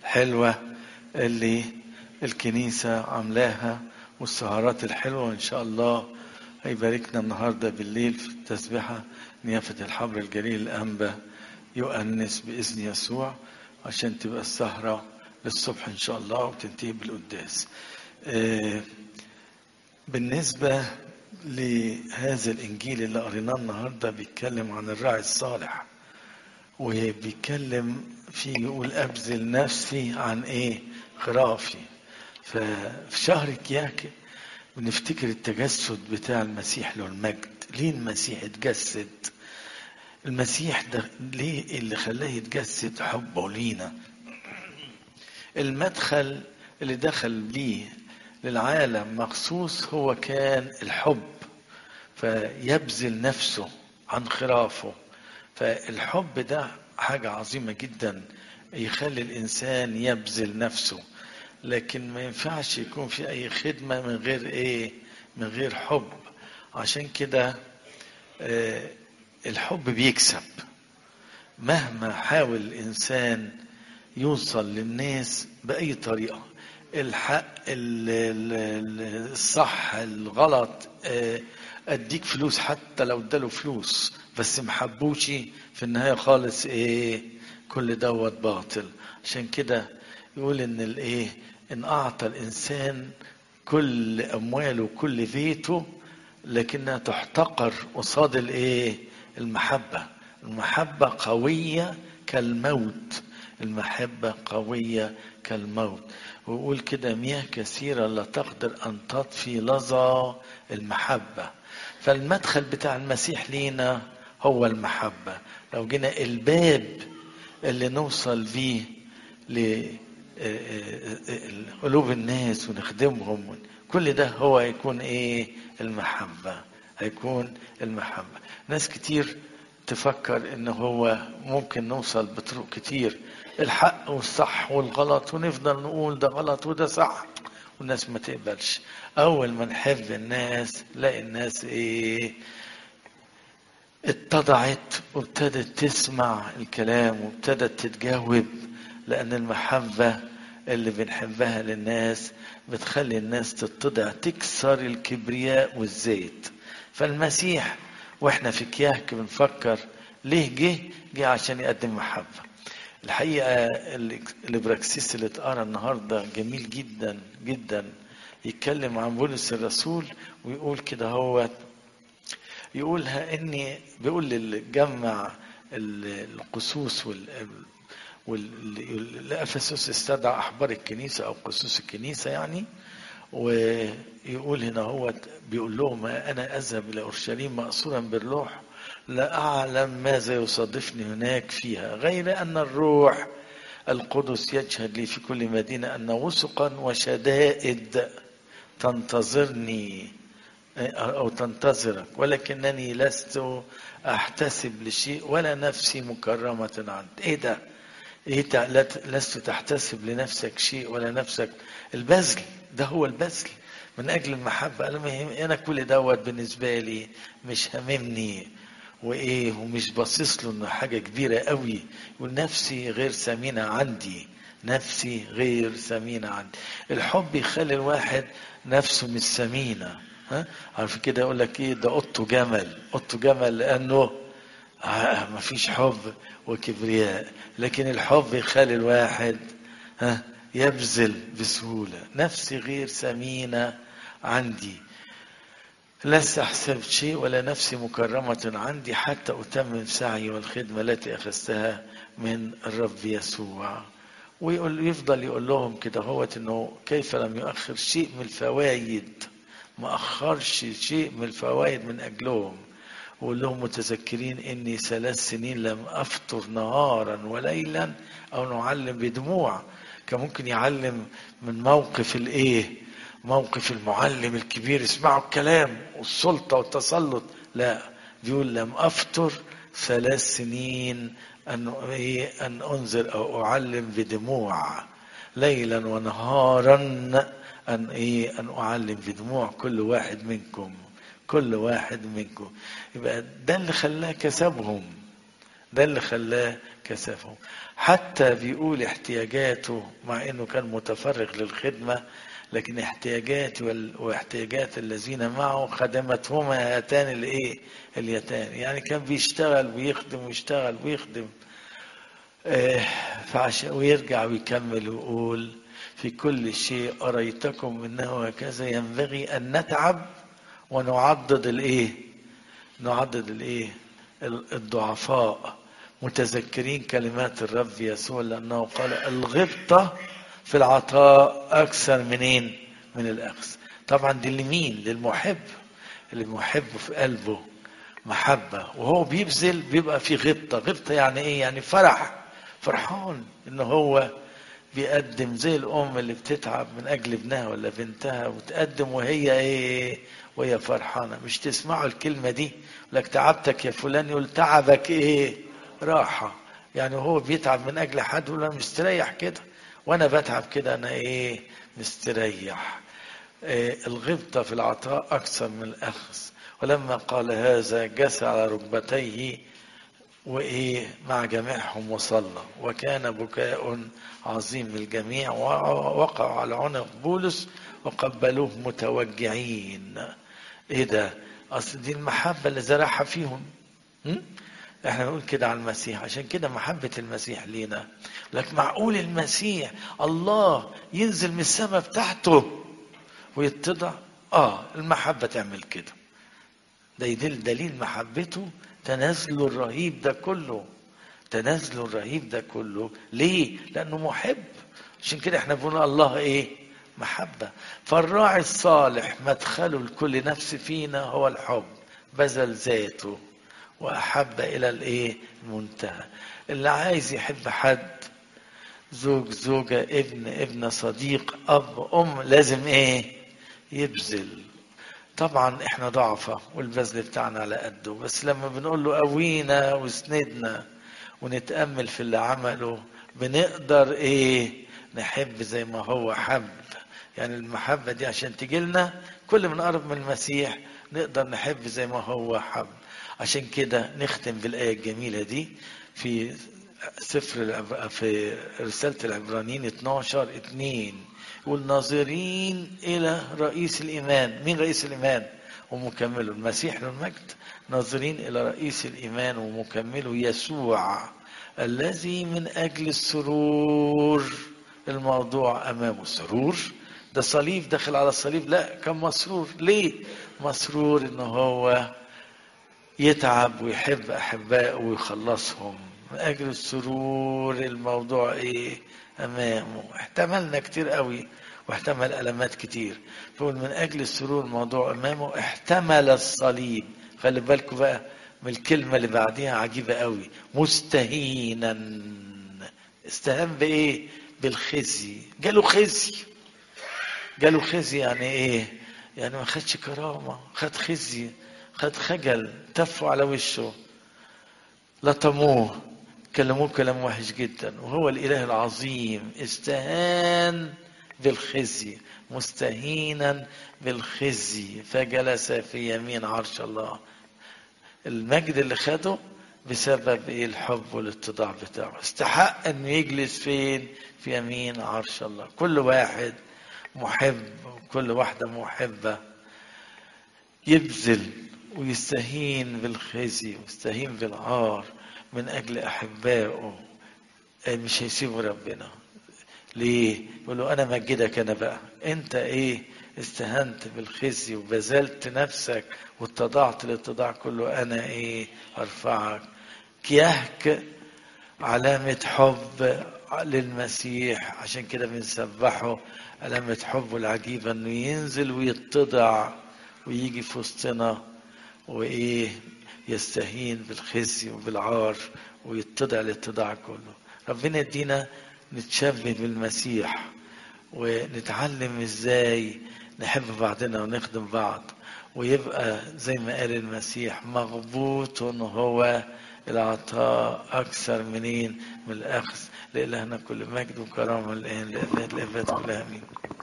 الحلوة اللي الكنيسة عاملاها والسهرات الحلوة وإن شاء الله هيباركنا النهاردة بالليل في التسبيحة نيافة الحبر الجليل الأنبا يؤنس بإذن يسوع عشان تبقى السهرة للصبح إن شاء الله وتنتهي بالقداس آه، بالنسبة لهذا الإنجيل اللي قريناه النهاردة بيتكلم عن الراعي الصالح وبيتكلم فيه يقول أبذل نفسي عن إيه خرافي ففي شهر كياك بنفتكر التجسد بتاع المسيح له المجد ليه المسيح اتجسد المسيح ده ليه اللي خلاه يتجسد حبه لينا المدخل اللي دخل ليه للعالم مخصوص هو كان الحب فيبذل نفسه عن خرافه فالحب ده حاجة عظيمة جدا يخلي الإنسان يبذل نفسه لكن ما ينفعش يكون في أي خدمة من غير إيه من غير حب عشان كده آه، الحب بيكسب مهما حاول الإنسان يوصل للناس بأي طريقة الحق ال- ال- الصح الغلط آه، اديك فلوس حتى لو اداله فلوس بس محبوش في النهايه خالص ايه كل دوت باطل عشان كده يقول ان الايه ان اعطى الانسان كل امواله وكل بيته لكنها تحتقر قصاد الايه المحبه المحبه قويه كالموت المحبه قويه كالموت ويقول كده مياه كثيره لا تقدر ان تطفي لظى المحبه فالمدخل بتاع المسيح لينا هو المحبه لو جينا الباب اللي نوصل بيه لقلوب الناس ونخدمهم كل ده هو هيكون ايه المحبة هيكون المحبة ناس كتير تفكر ان هو ممكن نوصل بطرق كتير الحق والصح والغلط ونفضل نقول ده غلط وده صح والناس ما تقبلش اول ما نحب الناس لاقي الناس ايه اتضعت وابتدت تسمع الكلام وابتدت تتجاوب لأن المحبة اللي بنحبها للناس بتخلي الناس تتضع تكسر الكبرياء والزيت فالمسيح واحنا في كياك بنفكر ليه جه جه عشان يقدم محبة الحقيقة الابراكسيس اللي اتقرا النهاردة جميل جدا جدا يتكلم عن بولس الرسول ويقول كده هو يقولها اني بيقول للجمع القصوص وال والافسس استدعى احبار الكنيسه او قصوص الكنيسه يعني ويقول هنا هو بيقول لهم انا اذهب الى اورشليم ماسورا بالروح لا اعلم ماذا يصادفني هناك فيها غير ان الروح القدس يشهد لي في كل مدينه ان وثقا وشدائد تنتظرني أو تنتظرك ولكنني لست أحتسب لشيء ولا نفسي مكرمة عند إيه ده؟ إيه لست تحتسب لنفسك شيء ولا نفسك البذل ده هو البذل من أجل المحبة أنا مهم أنا كل دوت بالنسبة لي مش هاممني وإيه ومش باصص له إنه حاجة كبيرة قوي ونفسي غير ثمينة عندي نفسي غير ثمينة عندي الحب يخلي الواحد نفسه مش ثمينه ها عارف كده يقول لك ايه ده قطه جمل قطه جمل لانه آه ما فيش حب وكبرياء لكن الحب يخلي الواحد ها يبذل بسهولة نفسي غير ثمينة عندي لست أحسب شيء ولا نفسي مكرمة عندي حتى أتمم سعي والخدمة التي أخذتها من الرب يسوع ويقول يفضل يقول لهم كده هو انه كيف لم يؤخر شيء من الفوائد ما أخرش شيء من الفوائد من أجلهم وقول لهم متذكرين إني ثلاث سنين لم أفطر نهارا وليلا أو نعلم بدموع كان ممكن يعلم من موقف الإيه موقف المعلم الكبير اسمعوا الكلام والسلطة والتسلط لا بيقول لم أفطر ثلاث سنين أن إيه أن أنذر أو أعلم بدموع ليلا ونهارا أن إيه أن أعلم بدموع كل واحد منكم كل واحد منكم يبقى ده اللي خلاه كسبهم ده اللي خلاه كسفه حتى بيقول احتياجاته مع انه كان متفرغ للخدمة لكن احتياجات وال- واحتياجات الذين معه خدمتهما هاتان الايه اليتان يعني كان بيشتغل ويخدم ويشتغل ويخدم آه، فعشان ويرجع ويكمل ويقول في كل شيء أريتكم أنه هكذا ينبغي أن نتعب ونعضد الإيه نعضد الإيه الضعفاء متذكرين كلمات الرب يسوع لأنه قال الغبطة في العطاء أكثر منين من الأخذ طبعا دي لمين للمحب اللي محب في قلبه محبة وهو بيبذل بيبقى في غبطة غبطة يعني ايه يعني فرح فرحان ان هو بيقدم زي الام اللي بتتعب من اجل ابنها ولا بنتها وتقدم وهي ايه وهي فرحانة مش تسمعوا الكلمة دي لك تعبتك يا فلان يقول تعبك ايه راحة يعني هو بيتعب من اجل حد يقول انا مستريح كده وانا بتعب كده انا ايه مستريح آه، الغبطة في العطاء أكثر من الأخذ ولما قال هذا جس على ركبتيه وإيه مع جميعهم وصلى وكان بكاء عظيم للجميع ووقعوا على عنق بولس وقبلوه متوجعين إيه ده أصل دي المحبة اللي زرعها فيهم م? احنا بنقول كده على المسيح عشان كده محبة المسيح لينا لك معقول المسيح الله ينزل من السماء بتاعته ويتضع اه المحبة تعمل كده ده يدل دليل محبته تنازله الرهيب ده كله تنازله الرهيب ده كله ليه لانه محب عشان كده احنا بنقول الله ايه محبة فالراعي الصالح مدخله لكل نفس فينا هو الحب بذل ذاته واحب الى الايه المنتهى اللي عايز يحب حد زوج زوجة ابن ابنة صديق اب ام لازم ايه يبذل طبعا احنا ضعفة والبذل بتاعنا على قده بس لما بنقول له قوينا واسندنا ونتأمل في اللي عمله بنقدر ايه نحب زي ما هو حب يعني المحبة دي عشان تجيلنا كل ما نقرب من المسيح نقدر نحب زي ما هو حب عشان كده نختم بالآية الجميلة دي في سفر العب- في رسالة العبرانيين 12 2 يقول ناظرين إلى رئيس الإيمان مين رئيس الإيمان ومكمله المسيح له المجد ناظرين إلى رئيس الإيمان ومكمله يسوع الذي من أجل السرور الموضوع أمامه سرور ده صليب داخل على الصليب لا كان مسرور ليه مسرور إن هو يتعب ويحب أحبائه ويخلصهم من أجل السرور الموضوع إيه أمامه احتملنا كتير قوي واحتمل ألمات كتير فقول من أجل السرور الموضوع أمامه احتمل الصليب خلي بالكم بقى من الكلمة اللي بعديها عجيبة قوي مستهينا استهان بإيه بالخزي جاله خزي جاله خزي يعني ايه يعني ما خدش كرامة خد خزي خد خجل تفوا على وشه لطموه كلموه كلام وحش جدا وهو الإله العظيم استهان بالخزي مستهينا بالخزي فجلس في يمين عرش الله المجد اللي خده بسبب ايه الحب والاتضاع بتاعه استحق انه يجلس فين في يمين عرش الله كل واحد محب وكل واحدة محبة يبذل ويستهين بالخزي ويستهين بالعار من أجل أحبائه مش هيسيبوا ربنا ليه؟ يقولوا أنا مجدك أنا بقى أنت إيه؟ استهنت بالخزي وبذلت نفسك واتضعت الاتضاع كله أنا إيه؟ أرفعك كيهك علامة حب للمسيح عشان كده بنسبحه علامة حبه العجيبة انه ينزل ويتضع ويجي في وسطنا وايه يستهين بالخزي وبالعار ويتضع الاتضاع كله ربنا يدينا نتشبه بالمسيح ونتعلم ازاي نحب بعضنا ونخدم بعض ويبقى زي ما قال المسيح مغبوط هو العطاء أكثر منين من الأخذ لإلهنا كل مجد وكرامة الآن لأبد الآباد كلها آمين